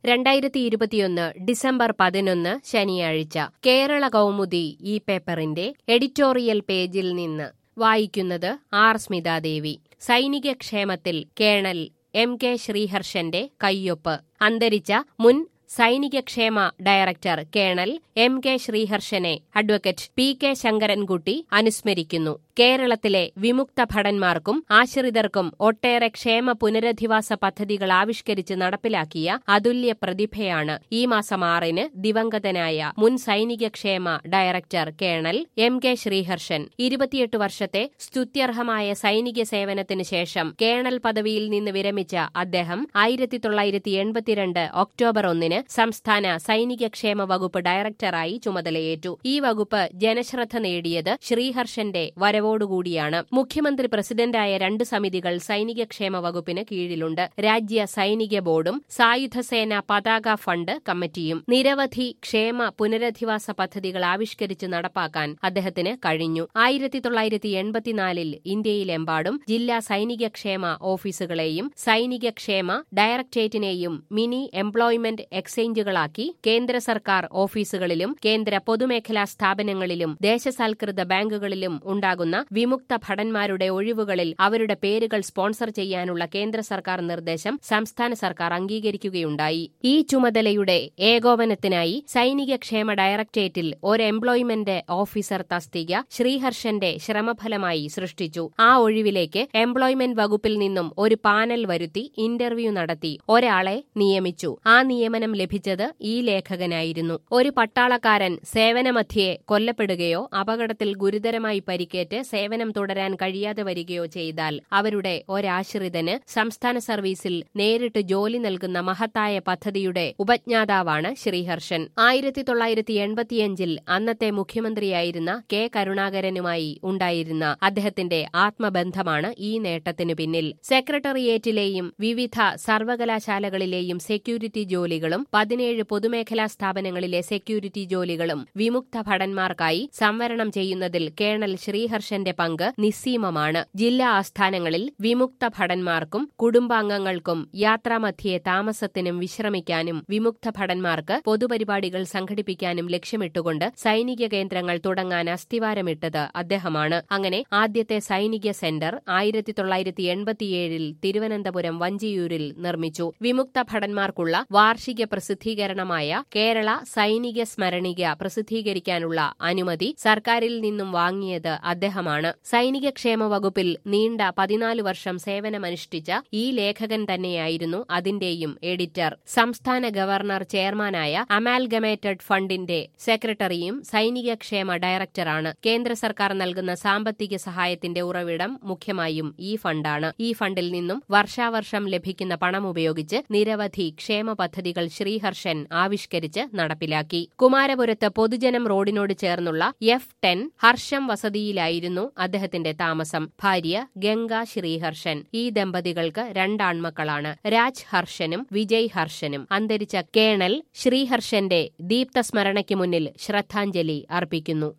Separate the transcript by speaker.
Speaker 1: രണ്ടായിരത്തി ഇരുപത്തിയൊന്ന് ഡിസംബർ പതിനൊന്ന് ശനിയാഴ്ച കേരള കൗമുദി ഈ പേപ്പറിന്റെ എഡിറ്റോറിയൽ പേജിൽ നിന്ന് വായിക്കുന്നത് ആർ സ്മിതാദേവി സൈനിക ക്ഷേമത്തിൽ കേണൽ എം കെ ശ്രീഹർഷന്റെ കയ്യൊപ്പ് അന്തരിച്ച മുൻ സൈനികക്ഷേമ ഡയറക്ടർ കേണൽ എം കെ ശ്രീഹർഷനെ അഡ്വക്കേറ്റ് പി കെ ശങ്കരൻകുട്ടി അനുസ്മരിക്കുന്നു കേരളത്തിലെ വിമുക്ത ഭടന്മാർക്കും ആശ്രിതർക്കും ഒട്ടേറെ ക്ഷേമ പുനരധിവാസ പദ്ധതികൾ ആവിഷ്കരിച്ച് നടപ്പിലാക്കിയ അതുല്യ പ്രതിഭയാണ് ഈ മാസം ആറിന് ദിവംഗതനായ മുൻ സൈനികക്ഷേമ director colonel M K Sreeharshan ഇരുപത്തിയെട്ട് വർഷത്തെ സ്തുത്യർഹമായ സൈനിക സേവനത്തിന് ശേഷം കേണൽ പദവിയിൽ നിന്ന് വിരമിച്ച അദ്ദേഹം ആയിരത്തി തൊള്ളായിരത്തി എൺപത്തിരണ്ട് ഒക്ടോബർ ഒന്നിന് സംസ്ഥാന സൈനികക്ഷേമ വകുപ്പ് ഡയറക്ടറായി ചുമതലയേറ്റു ഈ വകുപ്പ് ജനശ്രദ്ധ നേടിയത് ശ്രീഹർഷന്റെ വരവോടുകൂടിയാണ് മുഖ്യമന്ത്രി പ്രസിഡന്റായ രണ്ട് സമിതികൾ സൈനികക്ഷേമ വകുപ്പിന് കീഴിലുണ്ട് രാജ്യ സൈനിക ബോർഡും സായുധസേന പതാക ഫണ്ട് കമ്മിറ്റിയും നിരവധി ക്ഷേമ പുനരധിവാസ പദ്ധതികൾ ആവിഷ്കരിച്ച് നടപ്പാക്കാൻ അദ്ദേഹത്തിന് കഴിഞ്ഞു ആയിരത്തി തൊള്ളായിരത്തി എൺപത്തിനാലിൽ ഇന്ത്യയിലെമ്പാടും ജില്ലാ സൈനികക്ഷേമ ഓഫീസുകളെയും സൈനികക്ഷേമ ഡയറക്ടറേറ്റിനെയും മിനി എംപ്ലോയ്മെന്റ് എക്സ്ചേഞ്ചുകളാക്കി കേന്ദ്ര സർക്കാർ ഓഫീസുകളിലും കേന്ദ്ര പൊതുമേഖലാ സ്ഥാപനങ്ങളിലും ദേശസാൽകൃത ബാങ്കുകളിലും ഉണ്ടാകുന്ന വിമുക്ത ഭടന്മാരുടെ ഒഴിവുകളിൽ അവരുടെ പേരുകൾ സ്പോൺസർ ചെയ്യാനുള്ള കേന്ദ്ര സർക്കാർ നിർദ്ദേശം സംസ്ഥാന സർക്കാർ അംഗീകരിക്കുകയുണ്ടായി ഈ ചുമതലയുടെ ഏകോപനത്തിനായി സൈനികക്ഷേമ ഡയറക്ടറേറ്റിൽ ഒരു എംപ്ലോയ്മെന്റ് ഓഫീസർ തസ്തിക ശ്രീഹർഷന്റെ ശ്രമഫലമായി സൃഷ്ടിച്ചു ആ ഒഴിവിലേക്ക് എംപ്ലോയ്മെന്റ് വകുപ്പിൽ നിന്നും ഒരു പാനൽ വരുത്തി ഇന്റർവ്യൂ നടത്തി ഒരാളെ നിയമിച്ചു ആ നിയമനം ലഭിച്ചത് ഈ ലേഖകനായിരുന്നു ഒരു പട്ടാളക്കാരൻ സേവനമധ്യേ കൊല്ലപ്പെടുകയോ അപകടത്തിൽ ഗുരുതരമായി പരിക്കേറ്റ് സേവനം തുടരാൻ കഴിയാതെ വരികയോ ചെയ്താൽ അവരുടെ ഒരാശ്രിതന് സംസ്ഥാന സർവീസിൽ നേരിട്ട് ജോലി നൽകുന്ന മഹത്തായ പദ്ധതിയുടെ ഉപജ്ഞാതാവാണ് ശ്രീഹർഷൻ ആയിരത്തി തൊള്ളായിരത്തി എൺപത്തിയഞ്ചിൽ അന്നത്തെ മുഖ്യമന്ത്രിയായിരുന്ന കെ കരുണാകരനുമായി ഉണ്ടായിരുന്ന അദ്ദേഹത്തിന്റെ ആത്മബന്ധമാണ് ഈ നേട്ടത്തിനു പിന്നിൽ സെക്രട്ടേറിയറ്റിലെയും വിവിധ സർവകലാശാലകളിലെയും സെക്യൂരിറ്റി ജോലികളും പതിനേഴ് പൊതുമേഖലാ സ്ഥാപനങ്ങളിലെ സെക്യൂരിറ്റി ജോലികളും വിമുക്ത ഭടന്മാർക്കായി സംവരണം ചെയ്യുന്നതിൽ കേണൽ ശ്രീഹർഷന്റെ പങ്ക് നിസ്സീമമാണ് ജില്ലാ ആസ്ഥാനങ്ങളിൽ വിമുക്ത ഭടന്മാർക്കും കുടുംബാംഗങ്ങൾക്കും യാത്രാമധ്യേ താമസത്തിനും വിശ്രമിക്കാനും വിമുക്ത ഭടന്മാർക്ക് പൊതുപരിപാടികൾ സംഘടിപ്പിക്കാനും ലക്ഷ്യമിട്ടുകൊണ്ട് സൈനിക കേന്ദ്രങ്ങൾ തുടങ്ങാൻ അസ്ഥിവാരമിട്ടത് അദ്ദേഹമാണ് അങ്ങനെ ആദ്യത്തെ സൈനിക സെന്റർ ആയിരത്തി തൊള്ളായിരത്തി എൺപത്തിയേഴിൽ തിരുവനന്തപുരം വഞ്ചിയൂരിൽ നിർമ്മിച്ചു വിമുക്ത ഭടന്മാർക്കുള്ള വാർഷിക പ്രസിദ്ധീകരണമായ കേരള സൈനിക സ്മരണിക പ്രസിദ്ധീകരിക്കാനുള്ള അനുമതി സർക്കാരിൽ നിന്നും വാങ്ങിയത് അദ്ദേഹമാണ് സൈനികക്ഷേമ വകുപ്പിൽ നീണ്ട പതിനാല് വർഷം സേവനമനുഷ്ഠിച്ച ഈ ലേഖകൻ തന്നെയായിരുന്നു അതിന്റെയും എഡിറ്റർ സംസ്ഥാന ഗവർണർ ചെയർമാനായ അമാൽഗമേറ്റഡ് ഫണ്ടിന്റെ സെക്രട്ടറിയും സൈനികക്ഷേമ ഡയറക്ടറാണ് കേന്ദ്ര സർക്കാർ നൽകുന്ന സാമ്പത്തിക സഹായത്തിന്റെ ഉറവിടം മുഖ്യമായും ഈ ഫണ്ടാണ് ഈ ഫണ്ടിൽ നിന്നും വർഷാവർഷം ലഭിക്കുന്ന പണം ഉപയോഗിച്ച് നിരവധി ക്ഷേമ പദ്ധതികൾ ശ്രീഹർഷൻ ആവിഷ്കരിച്ച് നടപ്പിലാക്കി കുമാരപുരത്ത് പൊതുജനം റോഡിനോട് ചേർന്നുള്ള എഫ് ടെൻ ഹർഷം വസതിയിലായിരുന്നു അദ്ദേഹത്തിന്റെ താമസം ഭാര്യ ഗംഗ ശ്രീഹർഷൻ ഈ ദമ്പതികൾക്ക് രണ്ടാൺമക്കളാണ് രാജ് ഹർഷനും വിജയ് ഹർഷനും അന്തരിച്ച കേണൽ ശ്രീഹർഷന്റെ ദീപ്തസ്മരണയ്ക്ക് മുന്നിൽ ശ്രദ്ധാഞ്ജലി അർപ്പിക്കുന്നു